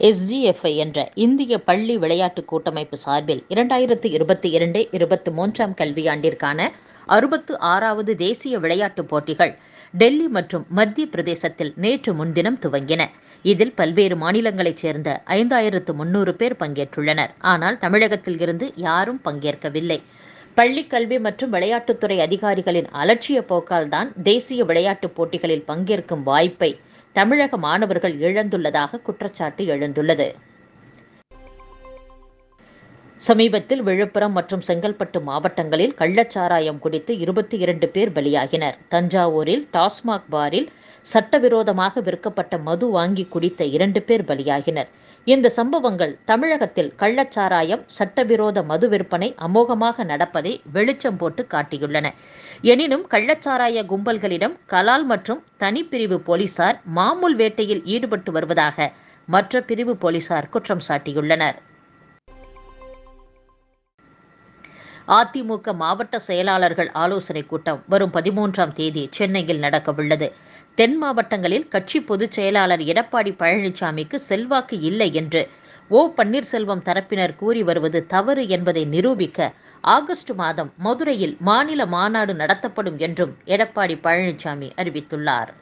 SGFI என்ற இந்திய பள்ளி விளையாட்டு கூட்டமைப்பு சார்பில் இரண்டாயிரத்து இருபத்தி இரண்டு இருபத்தி மூன்றாம் கல்வியாண்டிற்கான அறுபத்து ஆறாவது தேசிய விளையாட்டுப் போட்டிகள் டெல்லி மற்றும் மத்திய பிரதேசத்தில் நேற்று முன்தினம் துவங்கின இதில் பல்வேறு மாநிலங்களைச் சேர்ந்த ஐந்தாயிரத்து முன்னூறு பேர் பங்கேற்றுள்ளனர் ஆனால் தமிழகத்தில் இருந்து யாரும் பங்கேற்கவில்லை பள்ளி கல்வி மற்றும் விளையாட்டுத்துறை அதிகாரிகளின் அலட்சிய போக்கால் தான் தேசிய விளையாட்டுப் போட்டிகளில் பங்கேற்கும் வாய்ப்பை தமிழக மாணவர்கள் இழந்துள்ளதாக குற்றச்சாட்டு எழுந்துள்ளது சமீபத்தில் விழுப்புரம் மற்றும் செங்கல்பட்டு மாவட்டங்களில் கள்ளச்சாராயம் குடித்து இருபத்தி இரண்டு பேர் பலியாகினர் தஞ்சாவூரில் டாஸ்மாக் பாரில் சட்டவிரோதமாக விற்கப்பட்ட மது வாங்கி குடித்த இரண்டு பேர் பலியாகினர் இந்த சம்பவங்கள் தமிழகத்தில் கள்ளச்சாராயம் சட்டவிரோத மது விற்பனை அமோகமாக நடப்பதை வெளிச்சம் போட்டு காட்டியுள்ளன எனினும் கள்ளச்சாராய கும்பல்களிடம் கலால் மற்றும் தனிப்பிரிவு போலீசார் மாமூல் வேட்டையில் ஈடுபட்டு வருவதாக மற்ற பிரிவு போலீசார் குற்றம் சாட்டியுள்ளனர் அதிமுக மாவட்ட செயலாளர்கள் ஆலோசனைக் கூட்டம் வரும் பதிமூன்றாம் தேதி சென்னையில் நடக்கவுள்ளது தென் மாவட்டங்களில் கட்சி பொதுச் செயலாளர் எடப்பாடி பழனிசாமிக்கு செல்வாக்கு இல்லை என்று ஓ பன்னீர்செல்வம் தரப்பினர் கூறி வருவது தவறு என்பதை நிரூபிக்க ஆகஸ்ட் மாதம் மதுரையில் மாநில மாநாடு நடத்தப்படும் என்றும் எடப்பாடி பழனிசாமி அறிவித்துள்ளார்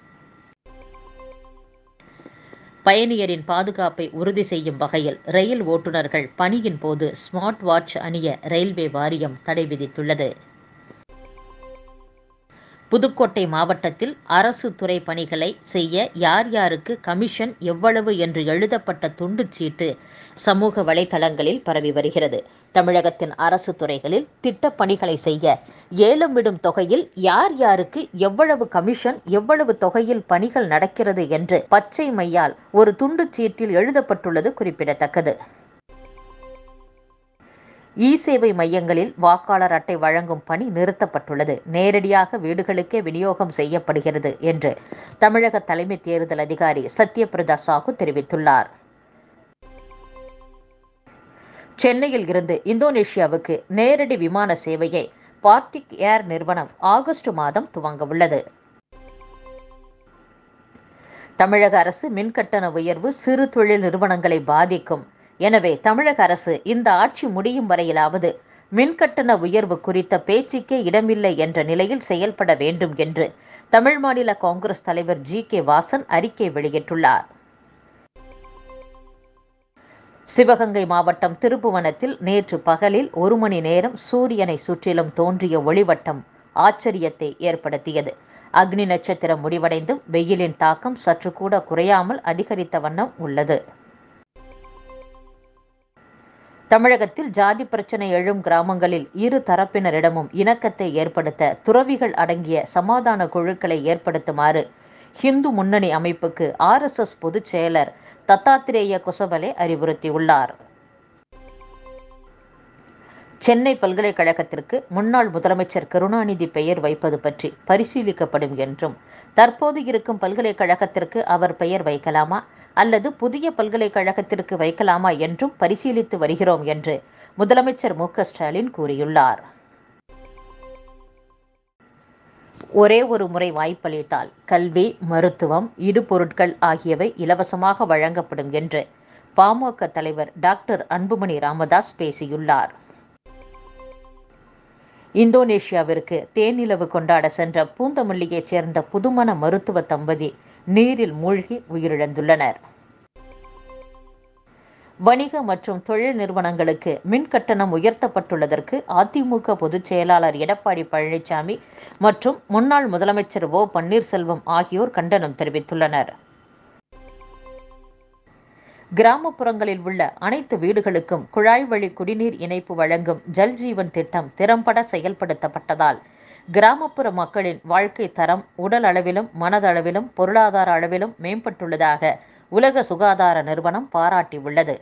பயணியரின் பாதுகாப்பை உறுதி செய்யும் வகையில் ரயில் ஓட்டுநர்கள் பணியின் போது ஸ்மார்ட் வாட்ச் அணிய ரயில்வே வாரியம் தடை விதித்துள்ளது புதுக்கோட்டை மாவட்டத்தில் அரசு துறை பணிகளை செய்ய யார் யாருக்கு கமிஷன் எவ்வளவு என்று எழுதப்பட்ட துண்டுச் சீட்டு சமூக வலைதளங்களில் பரவி வருகிறது தமிழகத்தின் அரசு துறைகளில் திட்டப் பணிகளை செய்ய ஏலம் விடும் தொகையில் யார் யாருக்கு எவ்வளவு கமிஷன் எவ்வளவு தொகையில் பணிகள் நடக்கிறது என்று பச்சை மையால் ஒரு துண்டுச் சீட்டில் எழுதப்பட்டுள்ளது குறிப்பிடத்தக்கது இ சேவை மையங்களில் வாக்காளர் அட்டை வழங்கும் பணி நிறுத்தப்பட்டுள்ளது நேரடியாக வீடுகளுக்கே விநியோகம் செய்யப்படுகிறது என்று தமிழக தலைமை தேர்தல் அதிகாரி சத்யபிரதா சாஹூ தெரிவித்துள்ளார் சென்னையில் இருந்து இந்தோனேஷியாவுக்கு நேரடி விமான சேவையை பார்ட்டிக் ஏர் நிறுவனம் ஆகஸ்ட் மாதம் துவங்க உள்ளது தமிழக அரசு மின்கட்டண உயர்வு சிறு தொழில் நிறுவனங்களை பாதிக்கும் எனவே தமிழக அரசு இந்த ஆட்சி முடியும் வரையிலாவது மின்கட்டண உயர்வு குறித்த பேச்சுக்கே இடமில்லை என்ற நிலையில் செயல்பட வேண்டும் என்று தமிழ் மாநில காங்கிரஸ் தலைவர் ஜி கே வாசன் அறிக்கை வெளியிட்டுள்ளார் சிவகங்கை மாவட்டம் திருப்புவனத்தில் நேற்று பகலில் ஒரு மணி நேரம் சூரியனை சுற்றிலும் தோன்றிய ஒளிவட்டம் ஆச்சரியத்தை ஏற்படுத்தியது அக்னி நட்சத்திரம் முடிவடைந்தும் வெயிலின் தாக்கம் சற்று கூட குறையாமல் அதிகரித்த வண்ணம் உள்ளது தமிழகத்தில் ஜாதி பிரச்சனை எழும் கிராமங்களில் இரு தரப்பினரிடமும் இணக்கத்தை ஏற்படுத்த துறவிகள் அடங்கிய சமாதான குழுக்களை ஏற்படுத்துமாறு ஹிந்து முன்னணி அமைப்புக்கு ஆர்எஸ்எஸ் பொதுச் செயலர் தத்தாத்திரேய கொசபலே அறிவுறுத்தியுள்ளார் சென்னை பல்கலைக்கழகத்திற்கு முன்னாள் முதலமைச்சர் கருணாநிதி பெயர் வைப்பது பற்றி பரிசீலிக்கப்படும் என்றும் தற்போது இருக்கும் பல்கலைக்கழகத்திற்கு அவர் பெயர் வைக்கலாமா அல்லது புதிய பல்கலைக்கழகத்திற்கு வைக்கலாமா என்றும் பரிசீலித்து வருகிறோம் என்று முதலமைச்சர் மு ஸ்டாலின் கூறியுள்ளார் ஒரே ஒரு முறை வாய்ப்பளித்தால் கல்வி மருத்துவம் இடுபொருட்கள் ஆகியவை இலவசமாக வழங்கப்படும் என்று பாமக தலைவர் டாக்டர் அன்புமணி ராமதாஸ் பேசியுள்ளார் இந்தோனேஷியாவிற்கு தேனிலவு கொண்டாட சென்ற பூந்தமல்லியைச் சேர்ந்த புதுமண மருத்துவ தம்பதி நீரில் மூழ்கி உயிரிழந்துள்ளனர் வணிக மற்றும் தொழில் நிறுவனங்களுக்கு மின் கட்டணம் உயர்த்தப்பட்டுள்ளதற்கு அதிமுக பொதுச் செயலாளர் எடப்பாடி பழனிசாமி மற்றும் முன்னாள் முதலமைச்சர் ஓ பன்னீர்செல்வம் ஆகியோர் கண்டனம் தெரிவித்துள்ளனர் கிராமப்புறங்களில் உள்ள அனைத்து வீடுகளுக்கும் குழாய் வழி குடிநீர் இணைப்பு வழங்கும் ஜல் ஜீவன் திட்டம் திறம்பட செயல்படுத்தப்பட்டதால் கிராமப்புற மக்களின் வாழ்க்கை தரம் உடல் அளவிலும் மனதளவிலும் பொருளாதார அளவிலும் மேம்பட்டுள்ளதாக உலக சுகாதார நிறுவனம் பாராட்டியுள்ளது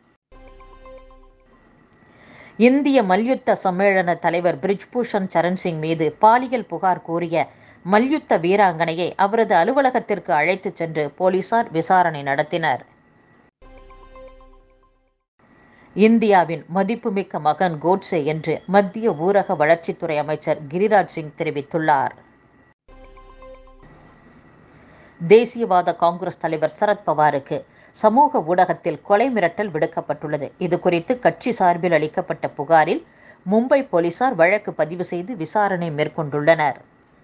இந்திய மல்யுத்த சம்மேளன தலைவர் பிரிஜ்பூஷன் சரண் சிங் மீது பாலியல் புகார் கூறிய மல்யுத்த வீராங்கனையை அவரது அலுவலகத்திற்கு அழைத்துச் சென்று போலீசார் விசாரணை நடத்தினர் இந்தியாவின் மதிப்புமிக்க மகன் கோட்சே என்று மத்திய ஊரக வளர்ச்சித்துறை அமைச்சர் கிரிராஜ் சிங் தெரிவித்துள்ளார் தேசியவாத காங்கிரஸ் தலைவர் சரத்பவாருக்கு சமூக ஊடகத்தில் கொலை மிரட்டல் விடுக்கப்பட்டுள்ளது இது குறித்து கட்சி சார்பில் அளிக்கப்பட்ட புகாரில் மும்பை போலீசார் வழக்கு பதிவு செய்து விசாரணை மேற்கொண்டுள்ளனர்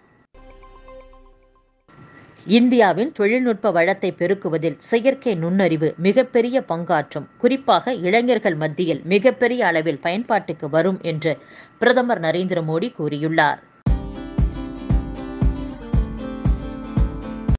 இந்தியாவின் தொழில்நுட்ப வளத்தை பெருக்குவதில் செயற்கை நுண்ணறிவு மிகப்பெரிய பங்காற்றும் குறிப்பாக இளைஞர்கள் மத்தியில் மிகப்பெரிய அளவில் பயன்பாட்டுக்கு வரும் என்று பிரதமர் நரேந்திர மோடி கூறியுள்ளார்